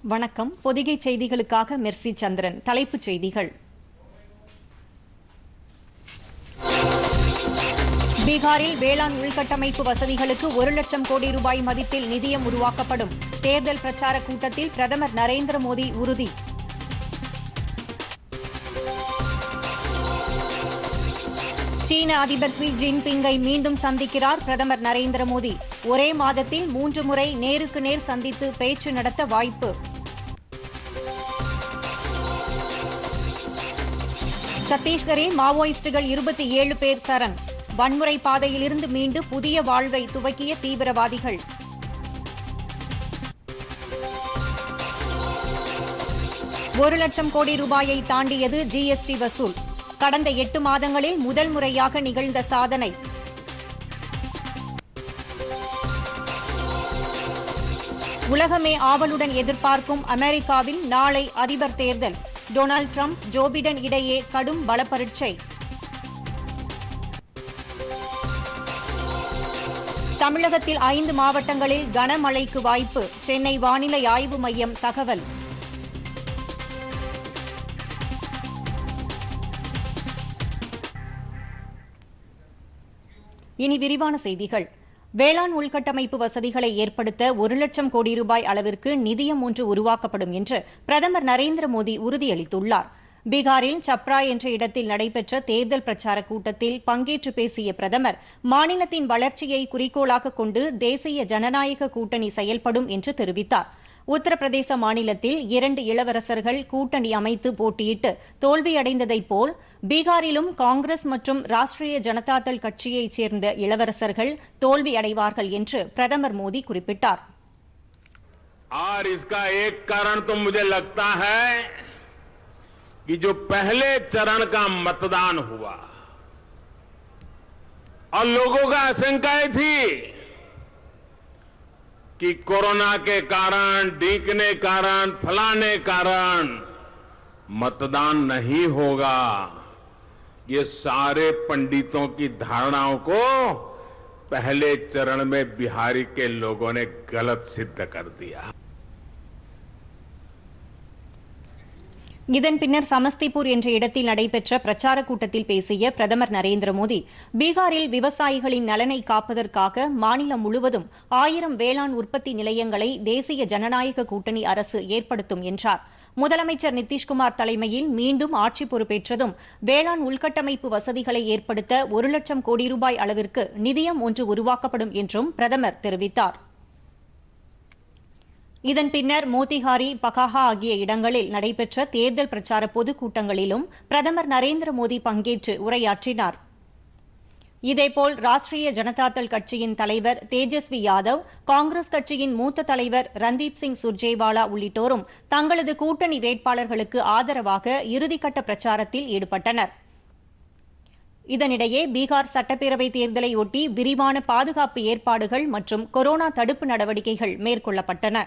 வணக்கம் பொதிகை செய்திகளுக்காக மெர்சி சந்திரன் தலைப்புச் செய்திகள் பீகாரில் வேளாண் உள்கட்டமைப்பு வசதிகளுக்கு ஒரு லட்சம் கோடி ரூபாய் மதிப்பில் நிதியம் உருவாக்கப்படும் தேர்தல் பிரச்சார கூட்டத்தில் பிரதமர் நரேந்திர மோடி உறுதி சீன அதிபர் ஷி ஜின்பிங்கை மீண்டும் சந்திக்கிறார் பிரதமர் நரேந்திர மோடி ஒரே மாதத்தில் மூன்று முறை நேருக்கு நேர் சந்தித்து பேச்சு நடத்த வாய்ப்பு சத்தீஸ்கரில் மாவோயிஸ்டுகள் இருபத்தி ஏழு பேர் சரண் வன்முறை பாதையிலிருந்து மீண்டு புதிய வாழ்வை துவக்கிய தீவிரவாதிகள் ஒரு லட்சம் கோடி ரூபாயை தாண்டியது ஜிஎஸ்டி வசூல் கடந்த எட்டு மாதங்களில் முதல் முறையாக நிகழ்ந்த சாதனை உலகமே ஆவலுடன் எதிர்பார்க்கும் அமெரிக்காவில் நாளை அதிபர் தேர்தல் டொனால்டு டிரம்ப் ஜோ பிடன் இடையே கடும் பலப்பரீட்சை தமிழகத்தில் ஐந்து மாவட்டங்களில் கனமழைக்கு வாய்ப்பு சென்னை வானிலை ஆய்வு மையம் தகவல் இனி விரிவான செய்திகள் வேளாண் உள்கட்டமைப்பு வசதிகளை ஏற்படுத்த ஒரு லட்சம் கோடி ரூபாய் அளவிற்கு நிதியம் ஒன்று உருவாக்கப்படும் என்று பிரதமர் நரேந்திர மோடி உறுதியளித்துள்ளார் பீகாரில் சப்ரா என்ற இடத்தில் நடைபெற்ற தேர்தல் பிரச்சார கூட்டத்தில் பங்கேற்று பேசிய பிரதமர் மாநிலத்தின் வளர்ச்சியை குறிக்கோளாக கொண்டு தேசிய ஜனநாயக கூட்டணி செயல்படும் என்று தெரிவித்தார் உத்தரப்பிரதேச மாநிலத்தில் இரண்டு இளவரசர்கள் கூட்டணி அமைத்து போட்டியிட்டு தோல்வியடைந்ததைப் போல் பீகாரிலும் காங்கிரஸ் மற்றும் ராஷ்டிரிய ஜனதாதள் கட்சியைச் சேர்ந்த இளவரசர்கள் தோல்வியடைவார்கள் என்று பிரதமர் மோடி குறிப்பிட்டார் और इसका एक कारण तो मुझे लगता है कि जो पहले चरण का मतदान हुआ और लोगों का आशंकाएं थी कि कोरोना के कारण डीकने कारण फलाने कारण मतदान नहीं होगा ये सारे पंडितों की धारणाओं को पहले चरण में बिहारी के लोगों ने गलत सिद्ध कर दिया இதன் பின்னர் சமஸ்திபூர் என்ற இடத்தில் நடைபெற்ற பிரச்சார கூட்டத்தில் பேசிய பிரதமர் நரேந்திர மோடி பீகாரில் விவசாயிகளின் நலனை காப்பதற்காக மாநிலம் முழுவதும் ஆயிரம் வேளாண் உற்பத்தி நிலையங்களை தேசிய ஜனநாயக கூட்டணி அரசு ஏற்படுத்தும் என்றார் முதலமைச்சர் நிதிஷ்குமார் தலைமையில் மீண்டும் ஆட்சி பொறுப்பேற்றதும் வேளாண் உள்கட்டமைப்பு வசதிகளை ஏற்படுத்த ஒரு லட்சம் கோடி ரூபாய் அளவிற்கு நிதியம் ஒன்று உருவாக்கப்படும் என்றும் பிரதமர் தெரிவித்தார் இதன் பின்னர் மோத்திஹாரி பகாஹா ஆகிய இடங்களில் நடைபெற்ற தேர்தல் பிரச்சார பொதுக்கூட்டங்களிலும் பிரதமர் நரேந்திர மோடி பங்கேற்று உரையாற்றினார் இதேபோல் ராஷ்டிரிய ஜனதாதள் கட்சியின் தலைவர் தேஜஸ்வி யாதவ் காங்கிரஸ் கட்சியின் மூத்த தலைவர் ரந்தீப் சிங் சுர்ஜேவாலா உள்ளிட்டோரும் தங்களது கூட்டணி வேட்பாளர்களுக்கு ஆதரவாக இறுதிக்கட்ட பிரச்சாரத்தில் ஈடுபட்டனர் இதனிடையே பீகார் சட்டப்பேரவை தேர்தலையொட்டி விரிவான பாதுகாப்பு ஏற்பாடுகள் மற்றும் கொரோனா தடுப்பு நடவடிக்கைகள் மேற்கொள்ளப்பட்டன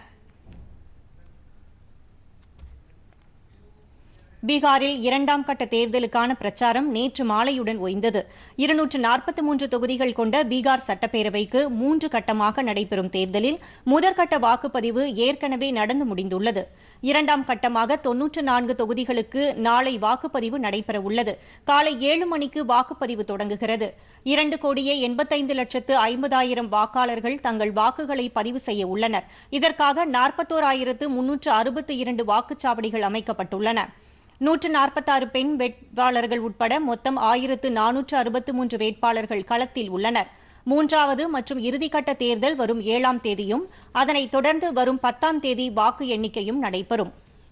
பீகாரில் இரண்டாம் கட்ட தேர்தலுக்கான பிரச்சாரம் நேற்று மாலையுடன் ஓய்ந்தது இருநூற்று நாற்பத்தி மூன்று தொகுதிகள் கொண்ட பீகார் சட்டப்பேரவைக்கு மூன்று கட்டமாக நடைபெறும் தேர்தலில் முதற்கட்ட வாக்குப்பதிவு ஏற்கனவே நடந்து முடிந்துள்ளது இரண்டாம் கட்டமாக தொன்னூற்று நான்கு தொகுதிகளுக்கு நாளை வாக்குப்பதிவு நடைபெறவுள்ளது காலை ஏழு மணிக்கு வாக்குப்பதிவு தொடங்குகிறது இரண்டு கோடியே எண்பத்தைந்து லட்சத்து ஐம்பதாயிரம் வாக்காளர்கள் தங்கள் வாக்குகளை பதிவு செய்ய உள்ளனர் இதற்காக நாற்பத்தோராயிரத்து முன்னூற்று அறுபத்தி இரண்டு வாக்குச்சாவடிகள் அமைக்கப்பட்டுள்ளன நூற்று நாற்பத்தாறு பெண் வேட்பாளர்கள் உட்பட மொத்தம் ஆயிரத்து நானூற்று அறுபத்து மூன்று வேட்பாளர்கள் களத்தில் உள்ளனர் மூன்றாவது மற்றும் இறுதிக்கட்ட தேர்தல் வரும் ஏழாம் தேதியும் அதனைத் தொடர்ந்து வரும் பத்தாம் தேதி வாக்கு எண்ணிக்கையும் நடைபெறும்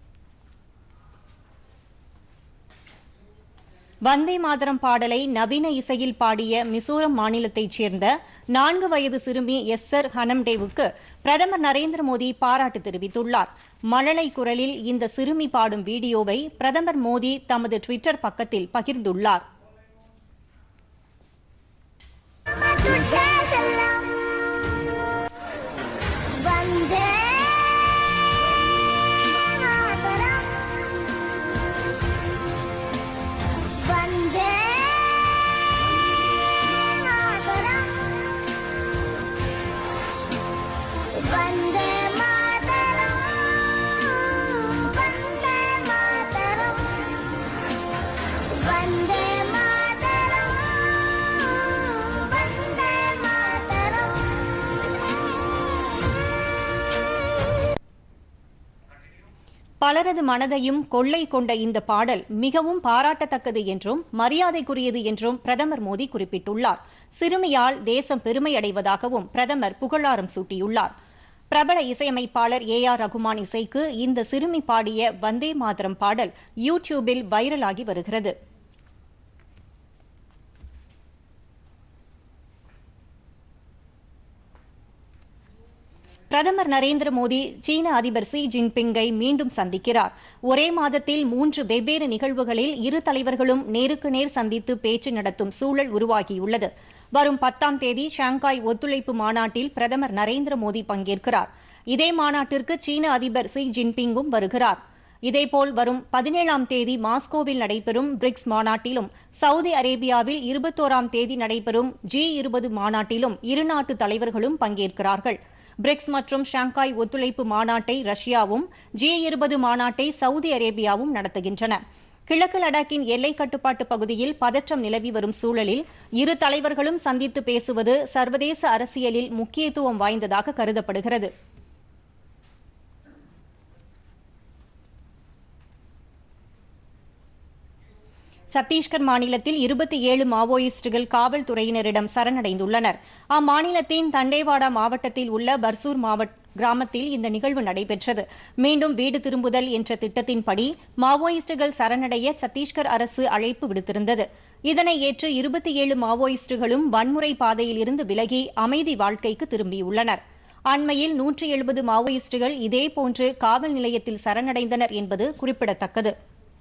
வந்தே மாதரம் பாடலை நவீன இசையில் பாடிய மிசோரம் மாநிலத்தைச் சேர்ந்த நான்கு வயது சிறுமி எஸ்ஸர் ஹனம்டேவுக்கு பிரதமர் நரேந்திர மோடி பாராட்டு தெரிவித்துள்ளார் மழலை குரலில் இந்த சிறுமி பாடும் வீடியோவை பிரதமர் மோடி தமது ட்விட்டர் பக்கத்தில் பகிர்ந்துள்ளார் वन्दे मातरम् वन्दे मातरम् वन्दे मातरम् பலரது மனதையும் கொள்ளை கொண்ட இந்த பாடல் மிகவும் பாராட்டத்தக்கது என்றும் மரியாதைக்குரியது என்றும் பிரதமர் மோடி குறிப்பிட்டுள்ளார் சிறுமியால் தேசம் பெருமை அடைவதாகவும் பிரதமர் புகழாரம் சூட்டியுள்ளார் பிரபல இசையமைப்பாளர் ஏ ஆர் ரகுமான் இசைக்கு இந்த சிறுமி பாடிய வந்தே மாதரம் பாடல் யூ டியூபில் வைரலாகி வருகிறது பிரதமர் நரேந்திர மோடி சீன அதிபர் ஷி ஜின்பிங்கை மீண்டும் சந்திக்கிறார் ஒரே மாதத்தில் மூன்று வெவ்வேறு நிகழ்வுகளில் இரு தலைவர்களும் நேருக்கு நேர் சந்தித்து பேச்சு நடத்தும் சூழல் உருவாகியுள்ளது வரும் பத்தாம் தேதி ஷாங்காய் ஒத்துழைப்பு மாநாட்டில் பிரதமர் நரேந்திர மோடி பங்கேற்கிறார் இதே மாநாட்டிற்கு சீன அதிபர் ஷி ஜின்பிங்கும் வருகிறார் இதேபோல் வரும் பதினேழாம் தேதி மாஸ்கோவில் நடைபெறும் பிரிக்ஸ் மாநாட்டிலும் சவுதி அரேபியாவில் இருபத்தோராம் தேதி நடைபெறும் ஜி இருபது மாநாட்டிலும் இரு நாட்டு தலைவர்களும் பங்கேற்கிறார்கள் பிரிக்ஸ் மற்றும் ஷாங்காய் ஒத்துழைப்பு மாநாட்டை ரஷ்யாவும் ஜி இருபது மாநாட்டை சவுதி அரேபியாவும் நடத்துகின்றன கிழக்கு லடாக்கின் எல்லை கட்டுப்பாட்டு பகுதியில் பதற்றம் நிலவி வரும் சூழலில் இரு தலைவர்களும் சந்தித்து பேசுவது சர்வதேச அரசியலில் முக்கியத்துவம் வாய்ந்ததாக கருதப்படுகிறது சத்தீஸ்கர் மாநிலத்தில் இருபத்தி ஏழு மாவோயிஸ்டுகள் காவல்துறையினரிடம் சரணடைந்துள்ளனர் அம்மாநிலத்தின் தண்டேவாடா மாவட்டத்தில் உள்ள பர்சூர் மாவட்ட கிராமத்தில் இந்த நிகழ்வு நடைபெற்றது மீண்டும் வீடு திரும்புதல் என்ற திட்டத்தின்படி மாவோயிஸ்டுகள் சரணடைய சத்தீஸ்கர் அரசு அழைப்பு விடுத்திருந்தது இதனை ஏற்று இருபத்தி ஏழு மாவோயிஸ்டுகளும் வன்முறை பாதையில் இருந்து விலகி அமைதி வாழ்க்கைக்கு திரும்பியுள்ளனர் அண்மையில் நூற்றி எழுபது மாவோயிஸ்டுகள் இதேபோன்று காவல் நிலையத்தில் சரணடைந்தனர் என்பது குறிப்பிடத்தக்கது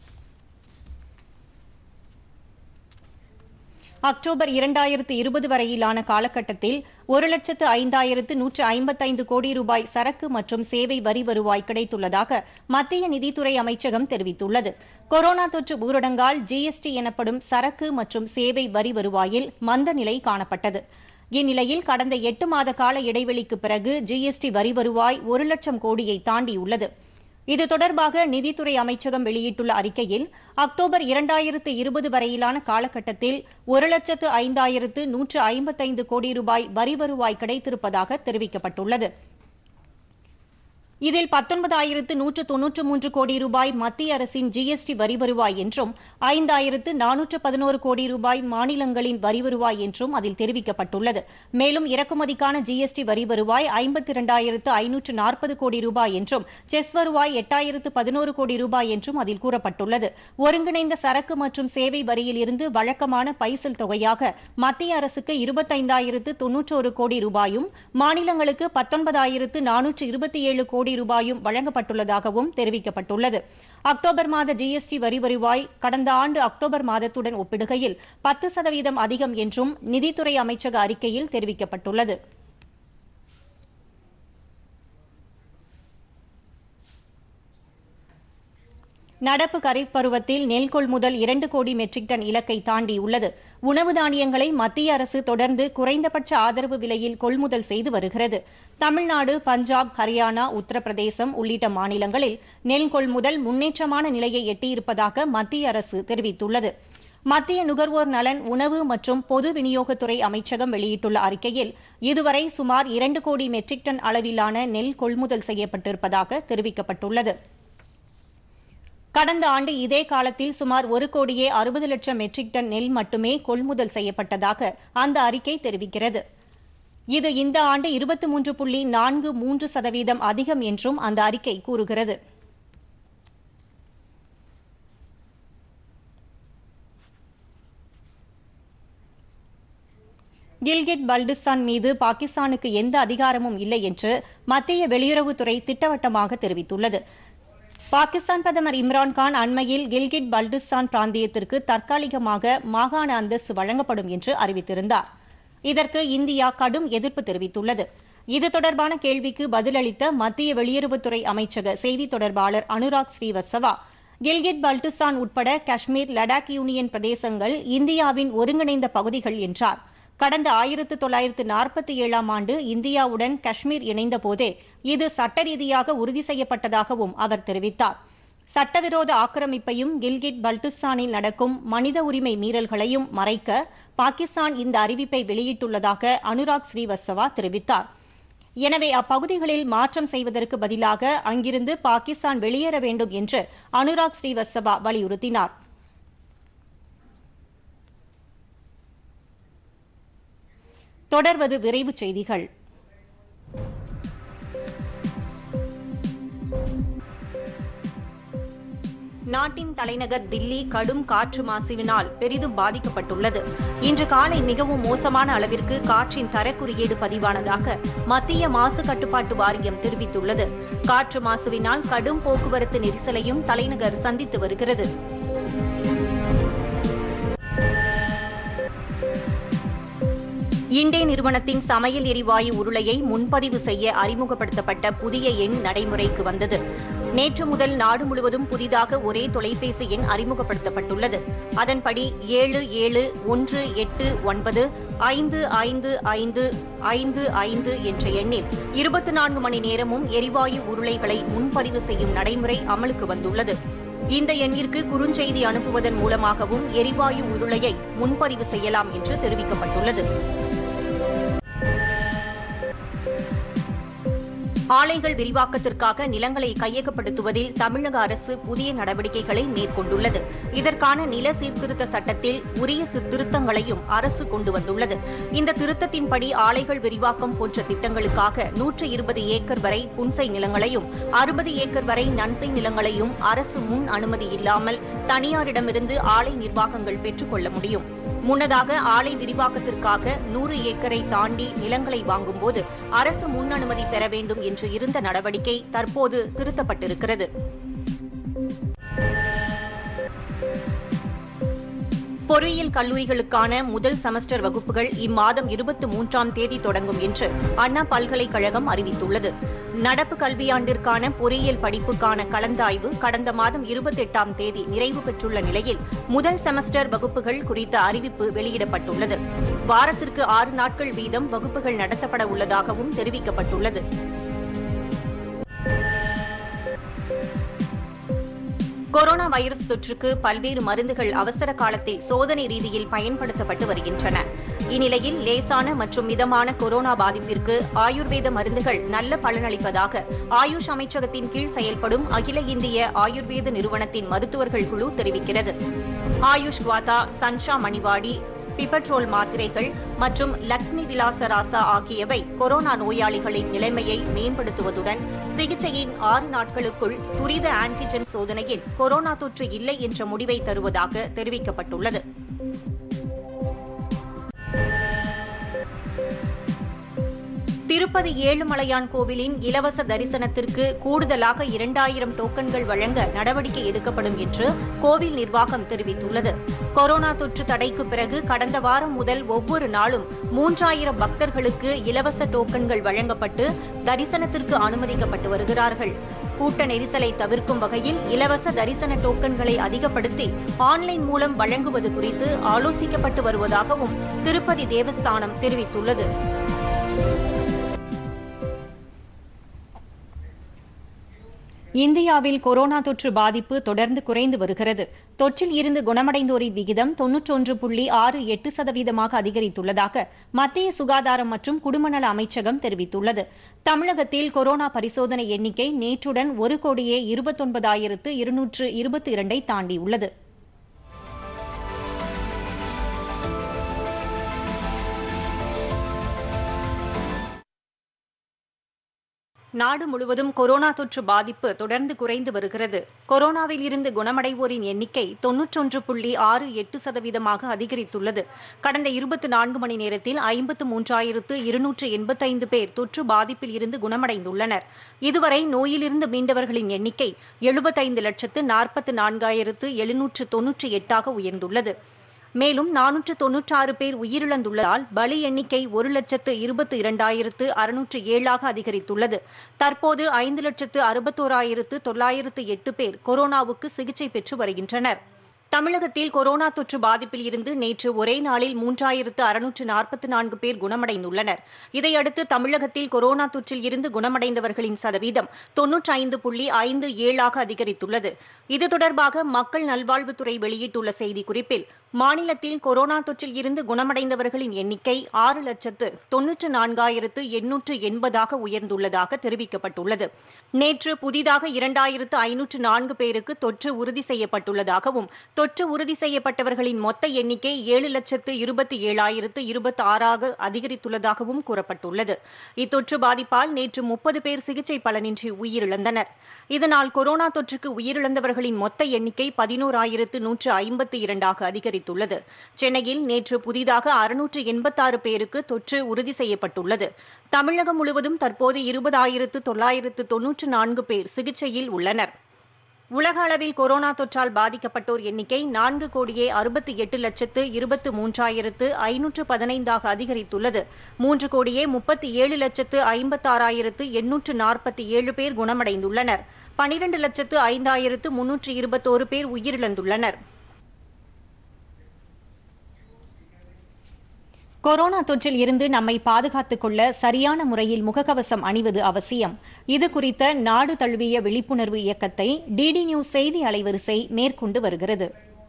அக்டோபர் இரண்டாயிரத்து இருபது வரையிலான காலகட்டத்தில் ஒரு லட்சத்து ஐந்தாயிரத்து நூற்று ஐம்பத்தைந்து கோடி ரூபாய் சரக்கு மற்றும் சேவை வரி வருவாய் கிடைத்துள்ளதாக மத்திய நிதித்துறை அமைச்சகம் தெரிவித்துள்ளது கொரோனா தொற்று ஊரடங்கால் ஜிஎஸ்டி எனப்படும் சரக்கு மற்றும் சேவை வரி வருவாயில் மந்த நிலை காணப்பட்டது இந்நிலையில் கடந்த எட்டு மாத கால இடைவெளிக்கு பிறகு ஜிஎஸ்டி வரி வருவாய் ஒரு லட்சம் கோடியை தாண்டியுள்ளது இது தொடர்பாக நிதித்துறை அமைச்சகம் வெளியிட்டுள்ள அறிக்கையில் அக்டோபர் இரண்டாயிரத்து இருபது வரையிலான காலகட்டத்தில் ஒரு லட்சத்து ஐந்தாயிரத்து நூற்று ஐம்பத்தைந்து கோடி ரூபாய் வரி வருவாய் கிடைத்திருப்பதாக தெரிவிக்கப்பட்டுள்ளது இதில் பத்தொன்பதாயிரத்து நூற்று தொன்னூற்று மூன்று கோடி ரூபாய் மத்திய அரசின் ஜிஎஸ்டி வரி வருவாய் என்றும் ஐந்தாயிரத்து நானூற்று பதினோரு கோடி ரூபாய் மாநிலங்களின் வரி வருவாய் என்றும் அதில் தெரிவிக்கப்பட்டுள்ளது மேலும் இறக்குமதிக்கான ஜிஎஸ்டி வரி வருவாய் ஐம்பத்தி இரண்டாயிரத்து ஐநூற்று நாற்பது கோடி ரூபாய் என்றும் செஸ் வருவாய் எட்டாயிரத்து பதினோரு கோடி ரூபாய் என்றும் அதில் கூறப்பட்டுள்ளது ஒருங்கிணைந்த சரக்கு மற்றும் சேவை வரியில் இருந்து வழக்கமான பைசல் தொகையாக மத்திய அரசுக்கு இருபத்தைந்தாயிரத்து தொன்னூற்றோரு கோடி ரூபாயும் மாநிலங்களுக்கு பத்தொன்பதாயிரத்து நானூற்று இருபத்தி ஏழு கோடி ரூபாயும் வழங்கப்பட்டுள்ளதாகவும் தெரிவிக்கப்பட்டுள்ளது அக்டோபர் மாத ஜிஎஸ்டி வரி வருவாய் கடந்த ஆண்டு அக்டோபர் மாதத்துடன் ஒப்பிடுகையில் பத்து சதவீதம் அதிகம் என்றும் நிதித்துறை அமைச்சக அறிக்கையில் தெரிவிக்கப்பட்டுள்ளது நடப்பு கரீப் பருவத்தில் நெல் கொள்முதல் இரண்டு கோடி மெட்ரிக் டன் இலக்கை தாண்டியுள்ளது உணவு தானியங்களை மத்திய அரசு தொடர்ந்து குறைந்தபட்ச ஆதரவு விலையில் கொள்முதல் செய்து வருகிறது தமிழ்நாடு பஞ்சாப் ஹரியானா உத்தரப்பிரதேசம் உள்ளிட்ட மாநிலங்களில் நெல் கொள்முதல் முன்னேற்றமான நிலையை எட்டியிருப்பதாக மத்திய அரசு தெரிவித்துள்ளது மத்திய நுகர்வோர் நலன் உணவு மற்றும் பொது விநியோகத்துறை அமைச்சகம் வெளியிட்டுள்ள அறிக்கையில் இதுவரை சுமார் இரண்டு கோடி மெட்ரிக் டன் அளவிலான நெல் கொள்முதல் செய்யப்பட்டிருப்பதாக தெரிவிக்கப்பட்டுள்ளது கடந்த ஆண்டு இதே காலத்தில் சுமார் ஒரு கோடியே அறுபது லட்சம் மெட்ரிக் டன் நெல் மட்டுமே கொள்முதல் செய்யப்பட்டதாக அந்த அறிக்கை தெரிவிக்கிறது இது இந்த ஆண்டு இருபத்தி மூன்று புள்ளி நான்கு மூன்று சதவீதம் அதிகம் என்றும் அந்த அறிக்கை கூறுகிறது கில்கிட் பல்டிஸ்தான் மீது பாகிஸ்தானுக்கு எந்த அதிகாரமும் இல்லை என்று மத்திய வெளியுறவுத்துறை திட்டவட்டமாக தெரிவித்துள்ளது பாகிஸ்தான் பிரதமர் இம்ரான்கான் அண்மையில் கில்கிட் பல்டிஸ்தான் பிராந்தியத்திற்கு தற்காலிகமாக மாகாண அந்தஸ்து வழங்கப்படும் என்று அறிவித்திருந்தார் இதற்கு இந்தியா கடும் எதிர்ப்பு தெரிவித்துள்ளது இது தொடர்பான கேள்விக்கு பதிலளித்த மத்திய வெளியுறவுத்துறை அமைச்சக செய்தி தொடர்பாளர் அனுராக் ஸ்ரீவத்சவா கில்கிட் பல்டிஸ்தான் உட்பட காஷ்மீர் லடாக் யூனியன் பிரதேசங்கள் இந்தியாவின் ஒருங்கிணைந்த பகுதிகள் என்றார் கடந்த ஆயிரத்து தொள்ளாயிரத்து நாற்பத்தி ஏழாம் ஆண்டு இந்தியாவுடன் காஷ்மீர் இணைந்தபோதே இது சட்ட ரீதியாக உறுதி செய்யப்பட்டதாகவும் அவர் தெரிவித்தார் சட்டவிரோத ஆக்கிரமிப்பையும் கில்கிட் பல்டிஸ்தானில் நடக்கும் மனித உரிமை மீறல்களையும் மறைக்க பாகிஸ்தான் இந்த அறிவிப்பை வெளியிட்டுள்ளதாக அனுராக் ஸ்ரீவத்சவா தெரிவித்தார் எனவே அப்பகுதிகளில் மாற்றம் செய்வதற்கு பதிலாக அங்கிருந்து பாகிஸ்தான் வெளியேற வேண்டும் என்று அனுராக் ஸ்ரீவத்சவா வலியுறுத்தினார் தொடர்வது விரைவுச் செய்திகள் நாட்டின் தலைநகர் தில்லி கடும் காற்று மாசுவினால் பெரிதும் பாதிக்கப்பட்டுள்ளது இன்று காலை மிகவும் மோசமான அளவிற்கு காற்றின் தரக்குறியீடு பதிவானதாக மத்திய மாசு கட்டுப்பாட்டு வாரியம் தெரிவித்துள்ளது காற்று மாசுவினால் கடும் போக்குவரத்து நெரிசலையும் தலைநகர் சந்தித்து வருகிறது இண்டே நிறுவனத்தின் சமையல் எரிவாயு உருளையை முன்பதிவு செய்ய அறிமுகப்படுத்தப்பட்ட புதிய எண் நடைமுறைக்கு வந்தது நேற்று முதல் நாடு முழுவதும் புதிதாக ஒரே தொலைபேசி எண் அறிமுகப்படுத்தப்பட்டுள்ளது அதன்படி ஏழு ஏழு ஒன்று எட்டு ஒன்பது ஐந்து ஐந்து ஐந்து ஐந்து ஐந்து என்ற எண்ணில் இருபத்தி நான்கு மணி நேரமும் எரிவாயு உருளைகளை முன்பதிவு செய்யும் நடைமுறை அமலுக்கு வந்துள்ளது இந்த எண்ணிற்கு குறுஞ்செய்தி அனுப்புவதன் மூலமாகவும் எரிவாயு உருளையை முன்பதிவு செய்யலாம் என்று தெரிவிக்கப்பட்டுள்ளது ஆலைகள் விரிவாக்கத்திற்காக நிலங்களை கையகப்படுத்துவதில் தமிழக அரசு புதிய நடவடிக்கைகளை மேற்கொண்டுள்ளது இதற்கான நில சீர்திருத்த சட்டத்தில் உரிய திருத்தங்களையும் அரசு கொண்டு வந்துள்ளது இந்த திருத்தத்தின்படி ஆலைகள் விரிவாக்கம் போன்ற திட்டங்களுக்காக நூற்று இருபது ஏக்கர் வரை புன்சை நிலங்களையும் அறுபது ஏக்கர் வரை நன்சை நிலங்களையும் அரசு முன் அனுமதி இல்லாமல் தனியாரிடமிருந்து ஆலை நிர்வாகங்கள் பெற்றுக்கொள்ள முடியும் முன்னதாக ஆலை விரிவாக்கத்திற்காக நூறு ஏக்கரை தாண்டி நிலங்களை வாங்கும்போது அரசு முன் அனுமதி பெற வேண்டும் என்று இருந்த நடவடிக்கை தற்போது திருத்தப்பட்டிருக்கிறது பொறியியல் கல்லூரிகளுக்கான முதல் செமஸ்டர் வகுப்புகள் இம்மாதம் இருபத்தி மூன்றாம் தேதி தொடங்கும் என்று அண்ணா பல்கலைக்கழகம் அறிவித்துள்ளது நடப்பு கல்வியாண்டிற்கான பொறியியல் படிப்புக்கான கலந்தாய்வு கடந்த மாதம் இருபத்தெட்டாம் தேதி நிறைவு பெற்றுள்ள நிலையில் முதல் செமஸ்டர் வகுப்புகள் குறித்த அறிவிப்பு வெளியிடப்பட்டுள்ளது வாரத்திற்கு ஆறு நாட்கள் வீதம் வகுப்புகள் நடத்தப்பட உள்ளதாகவும் தெரிவிக்கப்பட்டுள்ளது கொரோனா வைரஸ் தொற்றுக்கு பல்வேறு மருந்துகள் அவசர காலத்தில் சோதனை ரீதியில் பயன்படுத்தப்பட்டு வருகின்றன இந்நிலையில் லேசான மற்றும் மிதமான கொரோனா பாதிப்பிற்கு ஆயுர்வேத மருந்துகள் நல்ல பலனளிப்பதாக ஆயுஷ் அமைச்சகத்தின் கீழ் செயல்படும் அகில இந்திய ஆயுர்வேத நிறுவனத்தின் மருத்துவர்கள் குழு தெரிவிக்கிறது ஆயுஷ் குவாதா சன்ஷா மணிவாடி பிபட்ரோல் மாத்திரைகள் மற்றும் லக்ஷ்மி விலாச ராசா ஆகியவை கொரோனா நோயாளிகளின் நிலைமையை மேம்படுத்துவதுடன் சிகிச்சையின் ஆறு நாட்களுக்குள் துரித ஆன்டிஜென் சோதனையில் கொரோனா தொற்று இல்லை என்ற முடிவை தருவதாக தெரிவிக்கப்பட்டுள்ளது திருப்பதி ஏழுமலையான் கோவிலின் இலவச தரிசனத்திற்கு கூடுதலாக இரண்டாயிரம் டோக்கன்கள் வழங்க நடவடிக்கை எடுக்கப்படும் என்று கோவில் நிர்வாகம் தெரிவித்துள்ளது கொரோனா தொற்று தடைக்கு பிறகு கடந்த வாரம் முதல் ஒவ்வொரு நாளும் மூன்றாயிரம் பக்தர்களுக்கு இலவச டோக்கன்கள் வழங்கப்பட்டு தரிசனத்திற்கு அனுமதிக்கப்பட்டு வருகிறார்கள் கூட்ட நெரிசலை தவிர்க்கும் வகையில் இலவச தரிசன டோக்கன்களை அதிகப்படுத்தி ஆன்லைன் மூலம் வழங்குவது குறித்து ஆலோசிக்கப்பட்டு வருவதாகவும் திருப்பதி தேவஸ்தானம் தெரிவித்துள்ளது இந்தியாவில் கொரோனா தொற்று பாதிப்பு தொடர்ந்து குறைந்து வருகிறது தொற்றில் இருந்து குணமடைந்தோரின் விகிதம் தொன்னூற்றொன்று புள்ளி ஆறு எட்டு சதவீதமாக அதிகரித்துள்ளதாக மத்திய சுகாதாரம் மற்றும் குடும்பநல அமைச்சகம் தெரிவித்துள்ளது தமிழகத்தில் கொரோனா பரிசோதனை எண்ணிக்கை நேற்றுடன் ஒரு கோடியே இருபத்தொன்பதாயிரத்து இருநூற்று இருபத்தி இரண்டை தாண்டியுள்ளது நாடு முழுவதும் கொரோனா தொற்று பாதிப்பு தொடர்ந்து குறைந்து வருகிறது கொரோனாவில் இருந்து குணமடைவோரின் எண்ணிக்கை தொன்னூற்றொன்று புள்ளி ஆறு எட்டு சதவீதமாக அதிகரித்துள்ளது கடந்த இருபத்தி நான்கு மணி நேரத்தில் ஐம்பத்து மூன்றாயிரத்து இருநூற்று எண்பத்தைந்து பேர் தொற்று பாதிப்பில் இருந்து குணமடைந்துள்ளனர் இதுவரை நோயிலிருந்து மீண்டவர்களின் எண்ணிக்கை எழுபத்தைந்து லட்சத்து நாற்பத்து நான்காயிரத்து எழுநூற்று தொன்னூற்றி எட்டாக உயர்ந்துள்ளது மேலும் நானூற்று தொன்னூற்றாறு பேர் உயிரிழந்துள்ளதால் பலி எண்ணிக்கை ஒரு லட்சத்து இருபத்தி இரண்டாயிரத்து அறுநூற்று ஏழாக அதிகரித்துள்ளது தற்போது ஐந்து லட்சத்து அறுபத்தோராயிரத்து தொள்ளாயிரத்து எட்டு பேர் கொரோனாவுக்கு சிகிச்சை பெற்று வருகின்றனர் தமிழகத்தில் கொரோனா தொற்று பாதிப்பில் இருந்து நேற்று ஒரே நாளில் மூன்றாயிரத்து அறுநூற்று நாற்பத்தி நான்கு பேர் குணமடைந்துள்ளனர் இதையடுத்து தமிழகத்தில் கொரோனா தொற்றில் இருந்து குணமடைந்தவர்களின் சதவீதம் தொன்னூற்றி ஐந்து புள்ளி ஐந்து ஏழாக அதிகரித்துள்ளது இது தொடர்பாக மக்கள் நல்வாழ்வுத்துறை வெளியிட்டுள்ள செய்திக்குறிப்பில் மாநிலத்தில் கொரோனா தொற்றில் இருந்து குணமடைந்தவர்களின் எண்ணிக்கை ஆறு லட்சத்து தொன்னூற்று நான்காயிரத்து எண்ணூற்று எண்பதாக உயர்ந்துள்ளதாக தெரிவிக்கப்பட்டுள்ளது நேற்று புதிதாக இரண்டாயிரத்து ஐநூற்று நான்கு பேருக்கு தொற்று உறுதி செய்யப்பட்டுள்ளதாகவும் தொற்று உறுதி செய்யப்பட்டவர்களின் மொத்த எண்ணிக்கை ஏழு லட்சத்து இருபத்தி ஏழாயிரத்து இருபத்தி ஆறாக அதிகரித்துள்ளதாகவும் கூறப்பட்டுள்ளது இத்தொற்று பாதிப்பால் நேற்று முப்பது பேர் சிகிச்சை பலனின்றி உயிரிழந்தனர் இதனால் கொரோனா தொற்றுக்கு உயிரிழந்தவர்களின் மொத்த எண்ணிக்கை பதினோராயிரத்து நூற்று ஐம்பத்தி இரண்டாக அதிகரித்துள்ளது சென்னையில் நேற்று புதிதாக அறுநூற்று எண்பத்தாறு பேருக்கு தொற்று உறுதி செய்யப்பட்டுள்ளது தமிழகம் முழுவதும் தற்போது இருபதாயிரத்து தொள்ளாயிரத்து தொன்னூற்று நான்கு பேர் சிகிச்சையில் உள்ளனர் உலக அளவில் கொரோனா தொற்றால் பாதிக்கப்பட்டோர் எண்ணிக்கை நான்கு கோடியே அறுபத்தி எட்டு லட்சத்து இருபத்து மூன்றாயிரத்து ஐநூற்று பதினைந்தாக அதிகரித்துள்ளது மூன்று கோடியே முப்பத்தி ஏழு லட்சத்து ஐம்பத்தாறாயிரத்து எண்ணூற்று நாற்பத்தி ஏழு பேர் குணமடைந்துள்ளனர் பனிரண்டு லட்சத்து ஐந்தாயிரத்து முன்னூற்று இருபத்தோரு பேர் உயிரிழந்துள்ளனர் கொரோனா தொற்றில் இருந்து நம்மை பாதுகாத்துக் கொள்ள சரியான முறையில் முகக்கவசம் அணிவது அவசியம் இது குறித்த நாடு தழுவிய விழிப்புணர்வு இயக்கத்தை டிடி நியூஸ் செய்தி அலைவரிசை மேற்கொண்டு வருகிறது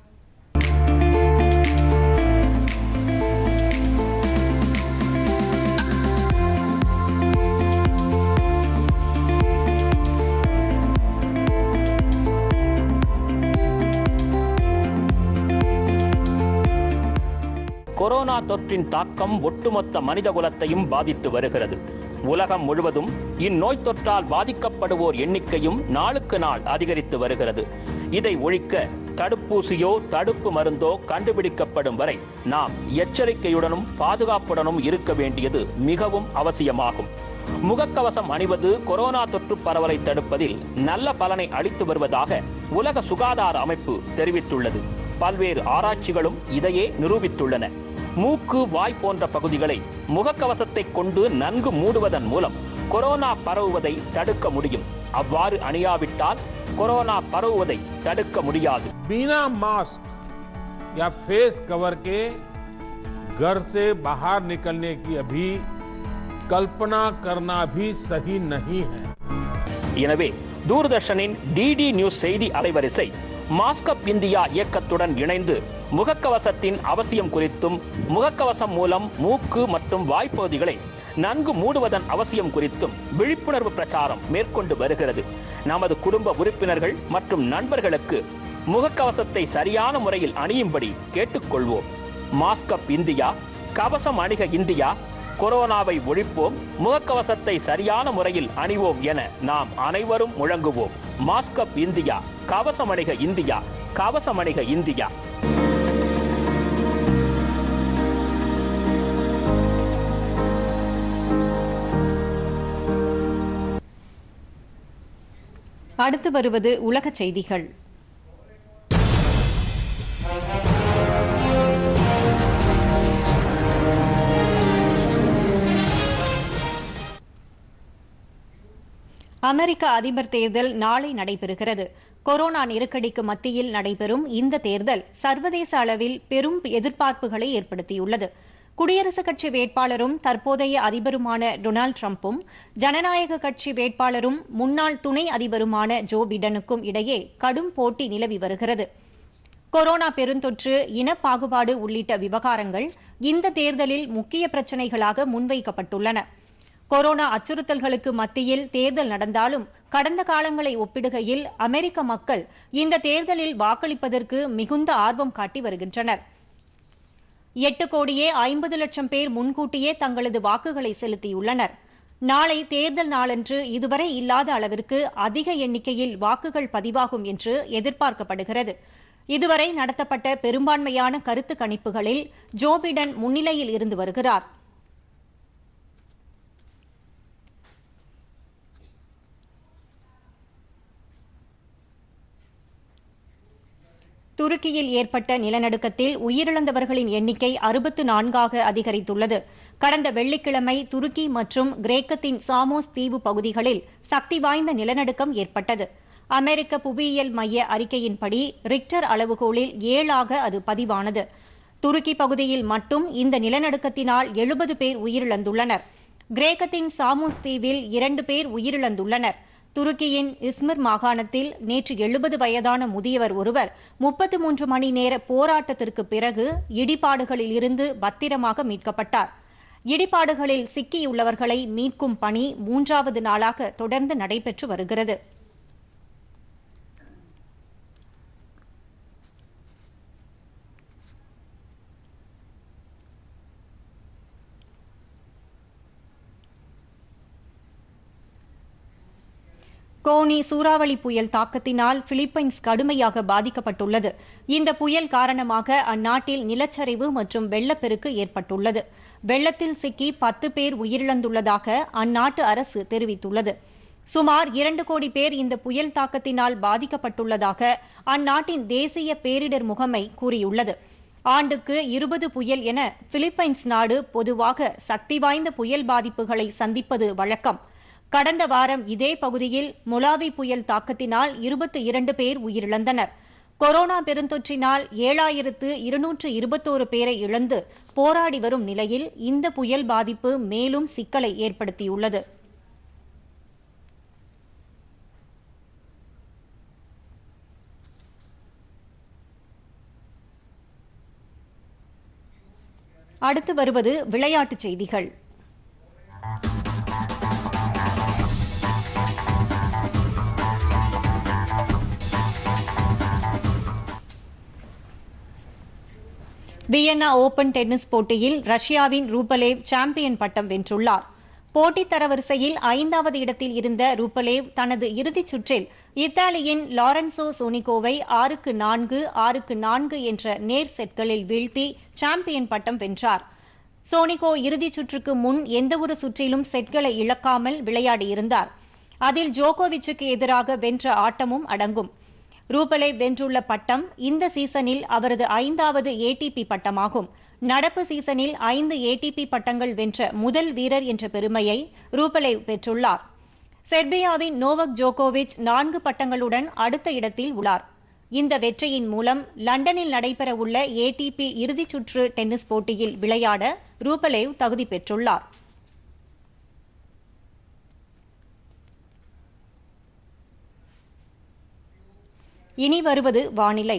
கொரோனா தொற்றின் தாக்கம் ஒட்டுமொத்த மனிதகுலத்தையும் பாதித்து வருகிறது உலகம் முழுவதும் இந்நோய் தொற்றால் பாதிக்கப்படுவோர் எண்ணிக்கையும் நாளுக்கு நாள் அதிகரித்து வருகிறது இதை ஒழிக்க தடுப்பூசியோ தடுப்பு மருந்தோ கண்டுபிடிக்கப்படும் வரை நாம் எச்சரிக்கையுடனும் பாதுகாப்புடனும் இருக்க வேண்டியது மிகவும் அவசியமாகும் முகக்கவசம் அணிவது கொரோனா தொற்று பரவலை தடுப்பதில் நல்ல பலனை அளித்து வருவதாக உலக சுகாதார அமைப்பு தெரிவித்துள்ளது பல்வேறு ஆராய்ச்சிகளும் இதையே நிரூபித்துள்ளன மூக்கு வாய் போன்ற பகுதிகளை முகக்கவசத்தை கொண்டு நன்கு மூடுவதன் மூலம் கொரோனா பரவுவதை தடுக்க முடியும் அவ்வாறு அணியாவிட்டால் கொரோனா பரவுவதை தடுக்க முடியாது बिना मास्क या फेस कवर के घर से बाहर निकलने की अभी कल्पना करना भी सही नहीं है எனவே தூர்தர்ஷனின் டிடி நியூஸ் செய்தி அலைவரிசை மாஸ்கப் இந்தியா இயக்கத்துடன் இணைந்து முகக்கவசத்தின் அவசியம் குறித்தும் முகக்கவசம் மூலம் மூக்கு மற்றும் வாய்ப்பகுதிகளை நன்கு மூடுவதன் அவசியம் குறித்தும் விழிப்புணர்வு பிரச்சாரம் மேற்கொண்டு வருகிறது நமது குடும்ப உறுப்பினர்கள் மற்றும் நண்பர்களுக்கு முகக்கவசத்தை சரியான முறையில் அணியும்படி கேட்டுக்கொள்வோம் மாஸ்கப் இந்தியா கவசம் அணிக இந்தியா கொரோனாவை ஒழிப்போம் முகக்கவசத்தை சரியான முறையில் அணிவோம் என நாம் அனைவரும் முழங்குவோம் மாஸ்கப் இந்தியா கவசம் அணிக இந்தியா கவசம் அணிக இந்தியா அடுத்து வருவது உலகச் செய்திகள் அமெரிக்க அதிபர் தேர்தல் நாளை நடைபெறுகிறது கொரோனா நெருக்கடிக்கு மத்தியில் நடைபெறும் இந்த தேர்தல் சர்வதேச அளவில் பெரும் எதிர்பார்ப்புகளை ஏற்படுத்தியுள்ளது குடியரசுக் கட்சி வேட்பாளரும் தற்போதைய அதிபருமான டொனால்டு ட்ரம்ப்பும் ஜனநாயக கட்சி வேட்பாளரும் முன்னாள் துணை அதிபருமான ஜோ பிடனுக்கும் இடையே கடும் போட்டி நிலவி வருகிறது கொரோனா பெருந்தொற்று இனப்பாகுபாடு உள்ளிட்ட விவகாரங்கள் இந்த தேர்தலில் முக்கிய பிரச்சினைகளாக முன்வைக்கப்பட்டுள்ளன கொரோனா அச்சுறுத்தல்களுக்கு மத்தியில் தேர்தல் நடந்தாலும் கடந்த காலங்களை ஒப்பிடுகையில் அமெரிக்க மக்கள் இந்த தேர்தலில் வாக்களிப்பதற்கு மிகுந்த ஆர்வம் காட்டி வருகின்றனர் எட்டு கோடியே ஐம்பது லட்சம் பேர் முன்கூட்டியே தங்களது வாக்குகளை செலுத்தியுள்ளனர் நாளை தேர்தல் நாளன்று இதுவரை இல்லாத அளவிற்கு அதிக எண்ணிக்கையில் வாக்குகள் பதிவாகும் என்று எதிர்பார்க்கப்படுகிறது இதுவரை நடத்தப்பட்ட பெரும்பான்மையான கருத்து கணிப்புகளில் ஜோ பிடன் முன்னிலையில் இருந்து வருகிறார் துருக்கியில் ஏற்பட்ட நிலநடுக்கத்தில் உயிரிழந்தவர்களின் எண்ணிக்கை அறுபத்து நான்காக அதிகரித்துள்ளது கடந்த வெள்ளிக்கிழமை துருக்கி மற்றும் கிரேக்கத்தின் சாமோஸ் தீவு பகுதிகளில் சக்தி வாய்ந்த நிலநடுக்கம் ஏற்பட்டது அமெரிக்க புவியியல் மைய அறிக்கையின்படி ரிக்டர் அளவுகோலில் ஏழாக அது பதிவானது துருக்கி பகுதியில் மட்டும் இந்த நிலநடுக்கத்தினால் எழுபது பேர் உயிரிழந்துள்ளனர் கிரேக்கத்தின் சாமோஸ் தீவில் இரண்டு பேர் உயிரிழந்துள்ளனர் துருக்கியின் இஸ்மிர் மாகாணத்தில் நேற்று எழுபது வயதான முதியவர் ஒருவர் முப்பத்து மூன்று மணி நேர போராட்டத்திற்கு பிறகு இடிபாடுகளில் இருந்து பத்திரமாக மீட்கப்பட்டார் இடிபாடுகளில் சிக்கியுள்ளவர்களை மீட்கும் பணி மூன்றாவது நாளாக தொடர்ந்து நடைபெற்று வருகிறது கோனி சூறாவளி புயல் தாக்கத்தினால் பிலிப்பைன்ஸ் கடுமையாக பாதிக்கப்பட்டுள்ளது இந்த புயல் காரணமாக அந்நாட்டில் நிலச்சரிவு மற்றும் வெள்ளப்பெருக்கு ஏற்பட்டுள்ளது வெள்ளத்தில் சிக்கி பத்து பேர் உயிரிழந்துள்ளதாக அந்நாட்டு அரசு தெரிவித்துள்ளது சுமார் இரண்டு கோடி பேர் இந்த புயல் தாக்கத்தினால் பாதிக்கப்பட்டுள்ளதாக அந்நாட்டின் தேசிய பேரிடர் முகமை கூறியுள்ளது ஆண்டுக்கு இருபது புயல் என பிலிப்பைன்ஸ் நாடு பொதுவாக சக்தி வாய்ந்த புயல் பாதிப்புகளை சந்திப்பது வழக்கம் கடந்த வாரம் இதே பகுதியில் முலாவி புயல் தாக்கத்தினால் இருபத்தி இரண்டு பேர் உயிரிழந்தனர் கொரோனா பெருந்தொற்றினால் ஏழாயிரத்து இருநூற்று இருபத்தோரு பேரை இழந்து போராடி வரும் நிலையில் இந்த புயல் பாதிப்பு மேலும் சிக்கலை ஏற்படுத்தியுள்ளது அடுத்து வருவது விளையாட்டுச் செய்திகள் வியன்னா ஓபன் டென்னிஸ் போட்டியில் ரஷ்யாவின் ரூபலேவ் சாம்பியன் பட்டம் வென்றுள்ளார் போட்டித் தரவரிசையில் ஐந்தாவது இடத்தில் இருந்த ரூபலேவ் தனது இறுதிச் சுற்றில் இத்தாலியின் லாரன்சோ சோனிகோவை ஆறுக்கு நான்கு ஆறுக்கு நான்கு என்ற நேர் செட்களில் வீழ்த்தி சாம்பியன் பட்டம் வென்றார் சோனிகோ இறுதிச் சுற்றுக்கு முன் எந்தவொரு சுற்றிலும் செட்களை இழக்காமல் விளையாடியிருந்தார் அதில் ஜோகோவிச்சுக்கு எதிராக வென்ற ஆட்டமும் அடங்கும் ரூபலே வென்றுள்ள பட்டம் இந்த சீசனில் அவரது ஐந்தாவது ஏடிபி பட்டமாகும் நடப்பு சீசனில் ஐந்து ஏடிபி பட்டங்கள் வென்ற முதல் வீரர் என்ற பெருமையை ரூபலே பெற்றுள்ளார் செர்பியாவின் நோவக் ஜோகோவிச் நான்கு பட்டங்களுடன் அடுத்த இடத்தில் உள்ளார் இந்த வெற்றியின் மூலம் லண்டனில் நடைபெறவுள்ள ஏடிபி இறுதிச் சுற்று டென்னிஸ் போட்டியில் விளையாட ரூபலேவ் தகுதி பெற்றுள்ளார் இனி வருவது வானிலை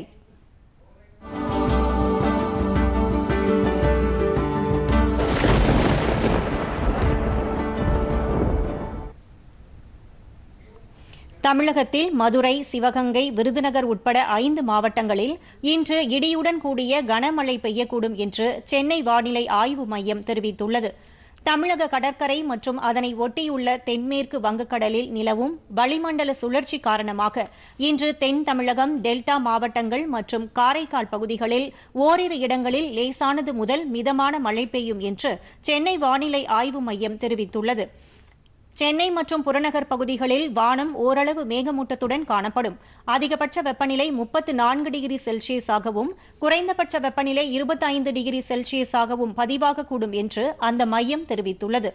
தமிழகத்தில் மதுரை சிவகங்கை விருதுநகர் உட்பட ஐந்து மாவட்டங்களில் இன்று இடியுடன் கூடிய கனமழை பெய்யக்கூடும் என்று சென்னை வானிலை ஆய்வு மையம் தெரிவித்துள்ளது தமிழக கடற்கரை மற்றும் அதனை ஒட்டியுள்ள தென்மேற்கு வங்கக்கடலில் நிலவும் வளிமண்டல சுழற்சி காரணமாக இன்று தென் தமிழகம் டெல்டா மாவட்டங்கள் மற்றும் காரைக்கால் பகுதிகளில் ஓரிரு இடங்களில் லேசானது முதல் மிதமான மழை பெய்யும் என்று சென்னை வானிலை ஆய்வு மையம் தெரிவித்துள்ளது சென்னை மற்றும் புறநகர் பகுதிகளில் வானம் ஓரளவு மேகமூட்டத்துடன் காணப்படும் அதிகபட்ச வெப்பநிலை முப்பத்து நான்கு டிகிரி செல்சியஸாகவும் குறைந்தபட்ச வெப்பநிலை இருபத்தைந்து டிகிரி செல்சியஸாகவும் பதிவாகக்கூடும் என்று அந்த மையம் தெரிவித்துள்ளது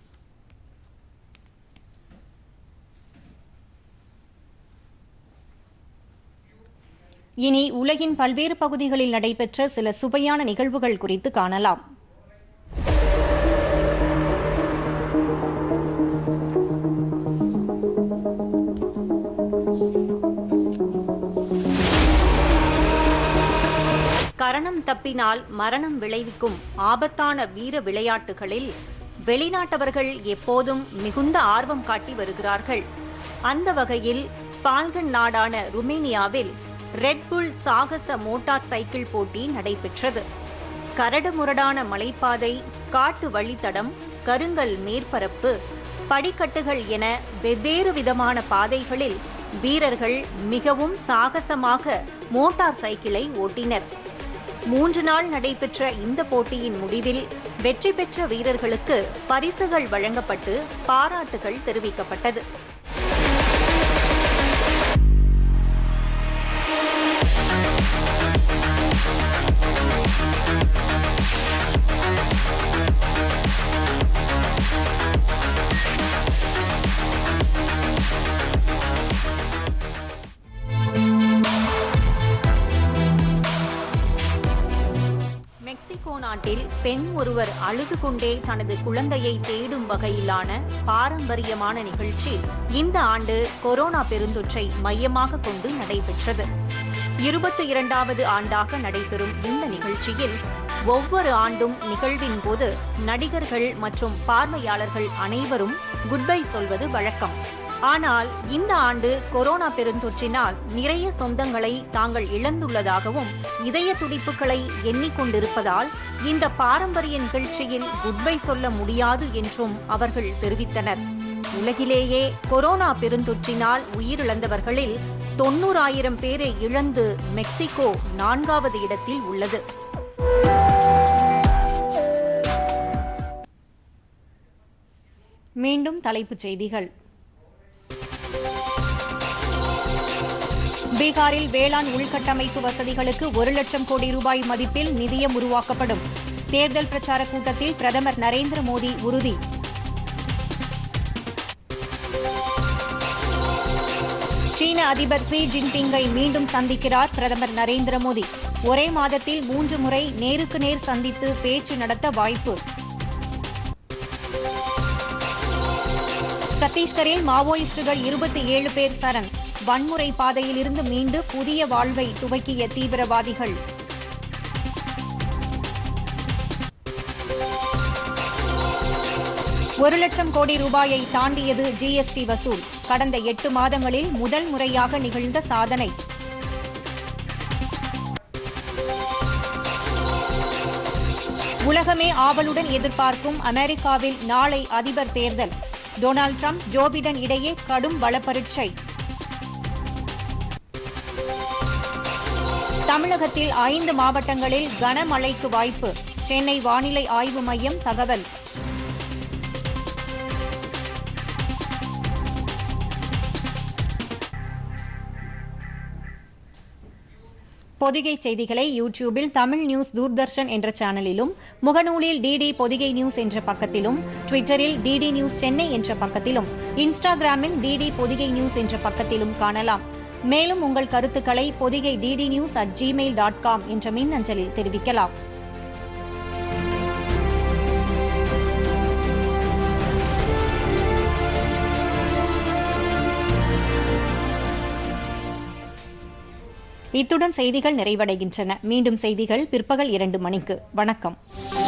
இனி உலகின் பல்வேறு பகுதிகளில் நடைபெற்ற சில சுவையான நிகழ்வுகள் குறித்து காணலாம் கரணம் தப்பினால் மரணம் விளைவிக்கும் ஆபத்தான வீர விளையாட்டுகளில் வெளிநாட்டவர்கள் எப்போதும் மிகுந்த ஆர்வம் காட்டி வருகிறார்கள் அந்த வகையில் பால்கன் நாடான ருமேனியாவில் ரெட்புல் சாகச மோட்டார் சைக்கிள் போட்டி நடைபெற்றது கரடுமுரடான மலைப்பாதை காட்டு வழித்தடம் கருங்கல் மேற்பரப்பு படிக்கட்டுகள் என வெவ்வேறு விதமான பாதைகளில் வீரர்கள் மிகவும் சாகசமாக மோட்டார் சைக்கிளை ஓட்டினர் மூன்று நாள் நடைபெற்ற இந்த போட்டியின் முடிவில் வெற்றி பெற்ற வீரர்களுக்கு பரிசுகள் வழங்கப்பட்டு பாராட்டுகள் தெரிவிக்கப்பட்டது மெக்சிகோ நாட்டின் நாட்டில் பெண் ஒருவர் அழுது கொண்டே தனது குழந்தையை தேடும் வகையிலான பாரம்பரியமான நிகழ்ச்சி இந்த ஆண்டு கொரோனா பெருந்தொற்றை மையமாக கொண்டு நடைபெற்றது இருபத்தி இரண்டாவது ஆண்டாக நடைபெறும் இந்த நிகழ்ச்சியில் ஒவ்வொரு ஆண்டும் நிகழ்வின் போது நடிகர்கள் மற்றும் பார்வையாளர்கள் அனைவரும் குட்பை சொல்வது வழக்கம் ஆனால் இந்த ஆண்டு கொரோனா பெருந்தொற்றினால் நிறைய சொந்தங்களை தாங்கள் இழந்துள்ளதாகவும் இதய துடிப்புகளை எண்ணிக்கொண்டிருப்பதால் இந்த பாரம்பரிய நிகழ்ச்சியில் குட்பை சொல்ல முடியாது என்றும் அவர்கள் தெரிவித்தனர் உலகிலேயே கொரோனா பெருந்தொற்றினால் உயிரிழந்தவர்களில் தொண்ணூறாயிரம் பேரை இழந்து மெக்சிகோ நான்காவது இடத்தில் உள்ளது மீண்டும் தலைப்புச் செய்திகள் பீகாரில் வேளாண் உள்கட்டமைப்பு வசதிகளுக்கு ஒரு லட்சம் கோடி ரூபாய் மதிப்பில் நிதியம் உருவாக்கப்படும் தேர்தல் பிரச்சார கூட்டத்தில் பிரதமர் நரேந்திர மோடி உறுதி சீன அதிபர் ஷி ஜின்பிங்கை மீண்டும் சந்திக்கிறார் பிரதமர் நரேந்திர மோடி ஒரே மாதத்தில் மூன்று முறை நேருக்கு நேர் சந்தித்து பேச்சு நடத்த வாய்ப்பு சத்தீஸ்கரில் மாவோயிஸ்டுகள் இருபத்தி ஏழு பேர் சரண் வன்முறை பாதையில் இருந்து மீண்டு புதிய வாழ்வை துவக்கிய தீவிரவாதிகள் ஒரு லட்சம் கோடி ரூபாயை தாண்டியது ஜிஎஸ்டி வசூல் கடந்த எட்டு மாதங்களில் முதல் முறையாக நிகழ்ந்த சாதனை உலகமே ஆவலுடன் எதிர்பார்க்கும் அமெரிக்காவில் நாளை அதிபர் தேர்தல் டொனால்ட் ட்ரம்ப் ஜோ பிடன் இடையே கடும் பலப்பரீட்சை தமிழகத்தில் ஐந்து மாவட்டங்களில் கனமழைக்கு வாய்ப்பு சென்னை வானிலை ஆய்வு மையம் தகவல் பொதிகை செய்திகளை யூடியூபில் தமிழ் நியூஸ் தூர்தர்ஷன் என்ற சேனலிலும் முகநூலில் டிடி பொதிகை நியூஸ் என்ற பக்கத்திலும் ட்விட்டரில் டிடி நியூஸ் சென்னை என்ற பக்கத்திலும் இன்ஸ்டாகிராமில் டிடி பொதிகை நியூஸ் என்ற பக்கத்திலும் காணலாம் மேலும் உங்கள் கருத்துக்களை Podhigai DD news at Gmail dot com என்ற மின்னஞ்சலில் தெரிவிக்கலாம் இத்துடன் செய்திகள் நிறைவடைகின்றன மீண்டும் செய்திகள் பிற்பகல் இரண்டு மணிக்கு வணக்கம்